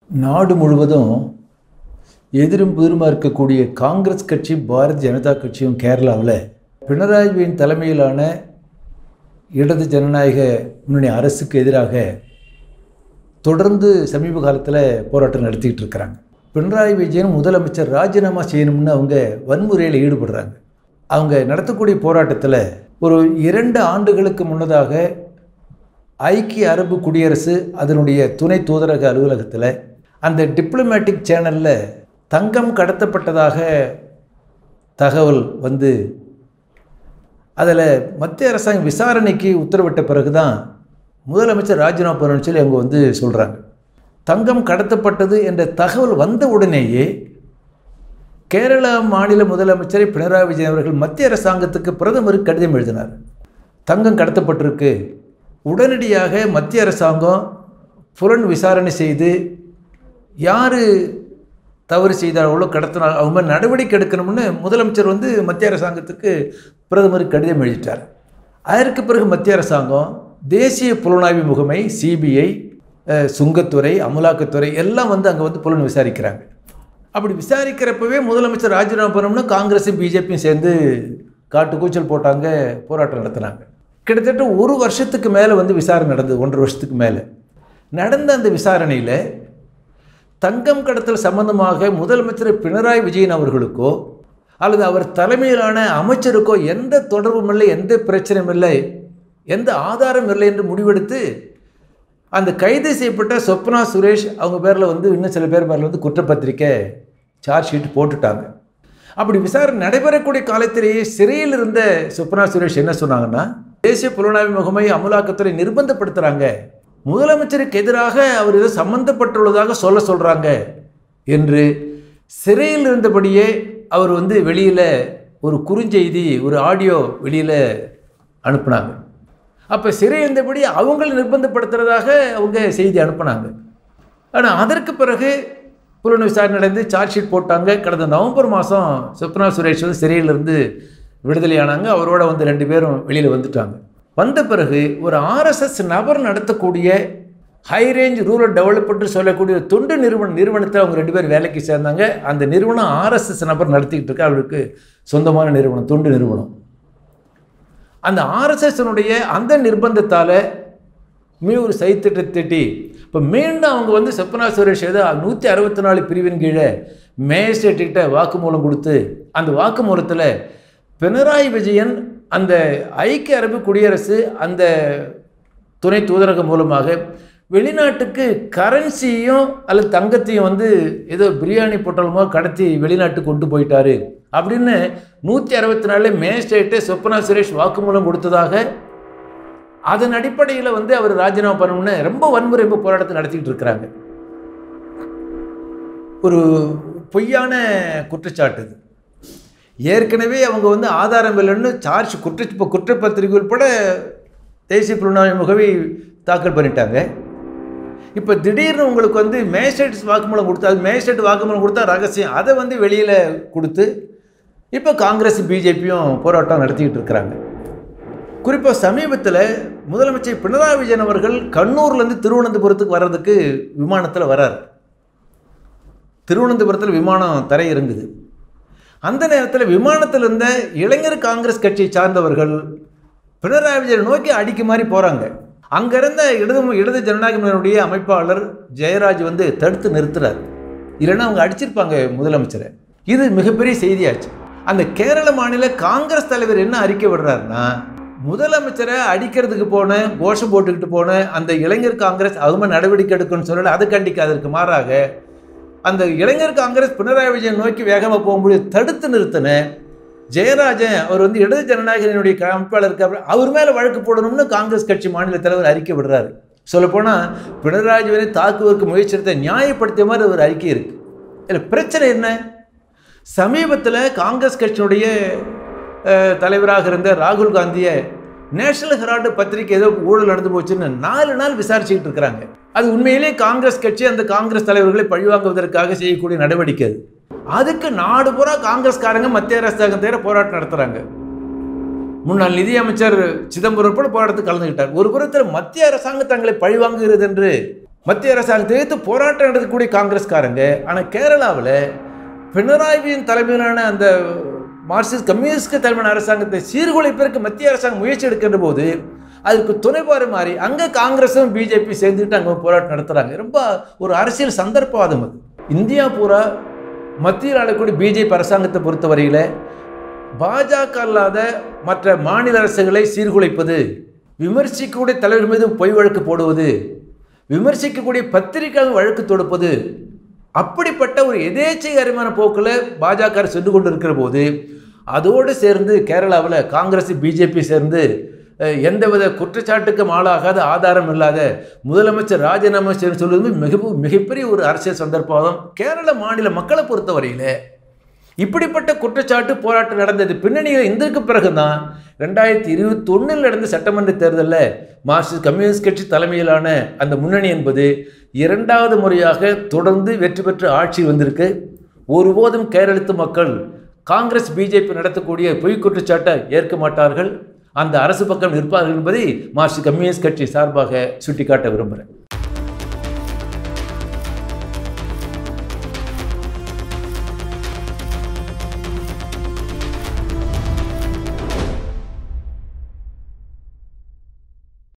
நாடு முழுவதும் எதிரும் புதிருமா இருக்கக்கூடிய காங்கிரஸ் கட்சி பாரதிய ஜனதா கட்சியும் கேரளாவில் பினராயி விஜயன் தலைமையிலான இடது ஜனநாயக முன்னணி அரசுக்கு எதிராக தொடர்ந்து சமீப காலத்தில் போராட்டம் நடத்திக்கிட்டு இருக்கிறாங்க பினராயி விஜயன் முதலமைச்சர் ராஜினாமா செய்யணும்னு அவங்க வன்முறையில் ஈடுபடுறாங்க அவங்க நடத்தக்கூடிய போராட்டத்தில் ஒரு இரண்டு ஆண்டுகளுக்கு முன்னதாக ஐக்கிய அரபு குடியரசு அதனுடைய துணை தூதரக அலுவலகத்தில் அந்த டிப்ளமேட்டிக் சேனலில் தங்கம் கடத்தப்பட்டதாக தகவல் வந்து அதில் மத்திய அரசாங்கம் விசாரணைக்கு உத்தரவிட்ட பிறகு தான் முதலமைச்சர் ராஜினாமா பண்ணணும்னு சொல்லி அவங்க வந்து சொல்கிறாங்க தங்கம் கடத்தப்பட்டது என்ற தகவல் வந்த உடனேயே கேரள மாநில முதலமைச்சரை பினராயி விஜயன் அவர்கள் மத்திய அரசாங்கத்துக்கு பிரதமருக்கு கடிதம் எழுதினார் தங்கம் கடத்தப்பட்டிருக்கு உடனடியாக மத்திய அரசாங்கம் புலன் விசாரணை செய்து யார் தவறு செய்தார்களோ கடத்தினார் அவங்க மேல் நடவடிக்கை எடுக்கணும்னு முதலமைச்சர் வந்து மத்திய அரசாங்கத்துக்கு பிரதமருக்கு கடிதம் எழுதிட்டார் அதற்கு பிறகு மத்திய அரசாங்கம் தேசிய புலனாய்வு முகமை சிபிஐ சுங்கத்துறை அமலாக்கத்துறை எல்லாம் வந்து அங்கே வந்து புலன் விசாரிக்கிறாங்க அப்படி விசாரிக்கிறப்பவே முதலமைச்சர் ராஜினாமா பண்ணணும்னு காங்கிரஸும் பிஜேபியும் சேர்ந்து காட்டு கூச்சல் போட்டாங்க போராட்டம் நடத்தினாங்க கிட்டத்தட்ட ஒரு வருஷத்துக்கு மேலே வந்து விசாரணை நடந்தது ஒன்றரை வருஷத்துக்கு மேலே நடந்த அந்த விசாரணையில் தங்கம் கடத்தல் சம்பந்தமாக முதலமைச்சர் பினராயி விஜயன் அவர்களுக்கோ அல்லது அவர் தலைமையிலான அமைச்சருக்கோ எந்த தொடர்பும் இல்லை எந்த பிரச்சனையும் இல்லை எந்த ஆதாரம் இல்லை என்று முடிவெடுத்து அந்த கைது செய்யப்பட்ட சொப்னா சுரேஷ் அவங்க பேரில் வந்து இன்னும் சில பேர் பேரில் வந்து குற்றப்பத்திரிக்கை சார்ஜ் ஷீட் போட்டுட்டாங்க அப்படி விசாரணை நடைபெறக்கூடிய காலத்திலேயே சிறையில் இருந்த சொப்னா சுரேஷ் என்ன சொன்னாங்கன்னா தேசிய புலனாய்வு முகமை அமலாக்கத்துறை நிர்பந்தப்படுத்துகிறாங்க முதலமைச்சருக்கு எதிராக அவர் ஏதோ சம்பந்தப்பட்டுள்ளதாக சொல்ல சொல்கிறாங்க என்று சிறையில் இருந்தபடியே அவர் வந்து வெளியில் ஒரு குறுஞ்செய்தி ஒரு ஆடியோ வெளியில் அனுப்புனாங்க அப்போ சிறை இருந்தபடி அவங்களை நிர்பந்தப்படுத்துறதாக அவங்க செய்தி அனுப்புனாங்க ஆனால் அதற்கு பிறகு புலன் விசாரணை நடந்து சார்ஜ் ஷீட் போட்டாங்க கடந்த நவம்பர் மாதம் சுப்னா சுரேஷ் வந்து சிறையிலிருந்து விடுதலையானாங்க அவரோட வந்து ரெண்டு பேரும் வெளியில் வந்துட்டாங்க வந்த பிறகு ஒரு ஆர்எஸ்எஸ் நபர் நடத்தக்கூடிய ஹை ரேஞ்ச் ரூரல் டெவலப்மெண்ட் சொல்லக்கூடிய தொண்டு நிறுவன நிறுவனத்தில் அவங்க ரெண்டு பேர் வேலைக்கு சேர்ந்தாங்க அந்த நிறுவனம் ஆர்எஸ்எஸ் நபர் நடத்திக்கிட்டு இருக்கு அவருக்கு சொந்தமான நிறுவனம் தொண்டு நிறுவனம் அந்த ஆர்எஸ்எஸ்னுடைய அந்த நிர்பந்தத்தால் மீ ஒரு சைத்திட்ட திட்டி இப்போ மீண்டும் அவங்க வந்து செப்பனா சுரேஷ் ஏதோ நூற்றி அறுபத்தி நாலு பிரிவின் கீழே மேஜிஸ்ட்ரேட்டுக்கிட்ட வாக்குமூலம் கொடுத்து அந்த வாக்குமூலத்தில் பினராயி விஜயன் அந்த ஐக்கிய அரபு குடியரசு அந்த துணை தூதரகம் மூலமாக வெளிநாட்டுக்கு கரன்சியும் அல்லது தங்கத்தையும் வந்து ஏதோ பிரியாணி பொட்டலமோ கடத்தி வெளிநாட்டுக்கு கொண்டு போயிட்டாரு அப்படின்னு நூற்றி அறுபத்தி நாலு மேஜிஸ்ட்ரேட்டு சொப்பனா சுரேஷ் வாக்குமூலம் கொடுத்ததாக அதன் அடிப்படையில் வந்து அவர் ராஜினாமா பண்ணணும்னு ரொம்ப வன்முறை ரொம்ப போராட்டத்தை நடத்திக்கிட்டு இருக்கிறாங்க ஒரு பொய்யான குற்றச்சாட்டு இது ஏற்கனவே அவங்க வந்து ஆதாரம் இல்லைன்னு சார்ஜ் குற்ற இப்போ குற்றப்பத்திரிகை உட்பட தேசிய புலனாய்வு முகவை தாக்கல் பண்ணிட்டாங்க இப்போ திடீர்னு உங்களுக்கு வந்து மேஜிஸ்ட்ரேட் வாக்குமூலம் கொடுத்தா அது மேஜிஸ்ட்ரேட் வாக்குமூலம் கொடுத்தா ரகசியம் அதை வந்து வெளியில் கொடுத்து இப்போ காங்கிரஸ் பிஜேபியும் போராட்டம் நடத்திக்கிட்டு இருக்கிறாங்க குறிப்பாக சமீபத்தில் முதலமைச்சர் பினராயி விஜயன் அவர்கள் கண்ணூர்லேருந்து திருவனந்தபுரத்துக்கு வர்றதுக்கு விமானத்தில் வரார் திருவனந்தபுரத்தில் விமானம் தரை இறங்குது அந்த நேரத்தில் விமானத்தில் இருந்த இளைஞர் காங்கிரஸ் கட்சியை சார்ந்தவர்கள் பினராயி விஜயன் நோக்கி அடிக்க மாதிரி போகிறாங்க அங்கே இருந்த இடது இடது ஜனநாயக முன்னணியுடைய அமைப்பாளர் ஜெயராஜ் வந்து தடுத்து நிறுத்துறார் இல்லைன்னா அவங்க அடிச்சிருப்பாங்க முதலமைச்சரை இது மிகப்பெரிய செய்தியாச்சு அந்த கேரள மாநில காங்கிரஸ் தலைவர் என்ன அறிக்கை விடுறாருன்னா முதலமைச்சரை அடிக்கிறதுக்கு போன கோஷம் போட்டுக்கிட்டு போன அந்த இளைஞர் காங்கிரஸ் அதுமே நடவடிக்கை எடுக்கணும்னு சொல்லலை அதை கண்டிக்காதற்கு மாறாக அந்த இளைஞர் காங்கிரஸ் பினராயி விஜயன் நோக்கி வேகமாக போகும்போது தடுத்து நிறுத்தின ஜெயராஜன் அவர் வந்து இடது ஜனநாயகனுடைய அமைப்பாளர் இருக்காரு அவர் மேலே வழக்கு போடணும்னு காங்கிரஸ் கட்சி மாநில தலைவர் அறிக்கை விடுறாரு சொல்லப்போனால் பினராயி விஜயனை தாக்குவதற்கு முயற்சித்த நியாயப்படுத்திய மாதிரி ஒரு அறிக்கை இருக்குது இதில் பிரச்சனை என்ன சமீபத்தில் காங்கிரஸ் கட்சியினுடைய தலைவராக இருந்த ராகுல் காந்தியை நேஷனல் ஹெரால்டு பத்திரிகை ஏதோ ஊழல் நடந்து போச்சுன்னு நாலு நாள் விசாரிச்சுக்கிட்டு இருக்கிறாங்க அது உண்மையிலே காங்கிரஸ் கட்சி அந்த காங்கிரஸ் தலைவர்களை பழிவாங்குவதற்காக செய்யக்கூடிய நடவடிக்கை அது அதுக்கு நாடு பூரா காங்கிரஸ்காரங்க மத்திய அரசாங்கம் தேர போராட்டம் நடத்துகிறாங்க முன்னாள் நிதியமைச்சர் சிதம்பரம் கூட போராட்டத்தில் கலந்துக்கிட்டார் ஒரு புறத்தில் மத்திய அரசாங்கம் தங்களை பழிவாங்குகிறது என்று மத்திய அரசாங்கத்தை எதிர்த்து போராட்டம் நடத்தக்கூடிய காங்கிரஸ்காரங்க ஆனால் கேரளாவில் பினராயி விஜயன் தலைமையிலான அந்த மார்க்சிஸ்ட் கம்யூனிஸ்ட் தலைமையான அரசாங்கத்தை சீர்குலைப்பதற்கு மத்திய அரசாங்கம் முயற்சி எடுக்கின்ற போது அதுக்கு துணைபாறு மாறி அங்கே காங்கிரஸும் பிஜேபி சேர்ந்துக்கிட்டு அங்கே போராட்டம் நடத்துகிறாங்க ரொம்ப ஒரு அரசியல் சந்தர்ப்பவாதம் அது இந்தியா பூரா மத்தியில் ஆளக்கூடிய பிஜேபி அரசாங்கத்தை பொறுத்தவரையில் பாஜக அல்லாத மற்ற மாநில அரசுகளை சீர்குலைப்பது விமர்சிக்கக்கூடிய தலைவர் மீது பொய் வழக்கு போடுவது விமர்சிக்கக்கூடிய பத்திரிகைகள் வழக்கு தொடுப்பது அப்படிப்பட்ட ஒரு எதேச்சைகரமான போக்கில் பாஜக சென்று கொண்டு இருக்கிற போது அதோடு சேர்ந்து கேரளாவில் காங்கிரஸ் பிஜேபி சேர்ந்து அஹ், எந்தவித குற்றச்சாட்டுக்கும் ஆளாகாத ஆதாரம் இல்லாத முதலமைச்சர் ராஜினாமா செய்ய சொல்வது மிக மிகப்பெரிய ஒரு அரசியல் சந்தர்ப்பம் கேரள மாநில மக்களை பொறுத்தவரையில் இப்படிப்பட்ட குற்றச்சாட்டு போராட்டம் நடந்தது பின்னணியில் இதற்கு பிறகுதான் ரெண்டாயிரத்தி இருபத்தி ஒன்றில் நடந்த சட்டமன்ற தேர்தலில் மார்க்சிஸ்ட் கம்யூனிஸ்ட் கட்சி தலைமையிலான அந்த முன்னணி என்பது இரண்டாவது முறையாக தொடர்ந்து வெற்றி பெற்று ஆட்சி வந்திருக்கு ஒருபோதும் கேரளத்து மக்கள் காங்கிரஸ் பிஜேபி நடத்தக்கூடிய பொய் குற்றச்சாட்டை ஏற்க மாட்டார்கள் அந்த அரசு பக்கம் நிற்பார்கள் என்பதை மார்க்சிஸ்ட் கம்யூனிஸ்ட் கட்சி சார்பாக சுட்டிக்காட்ட விரும்புகிறேன்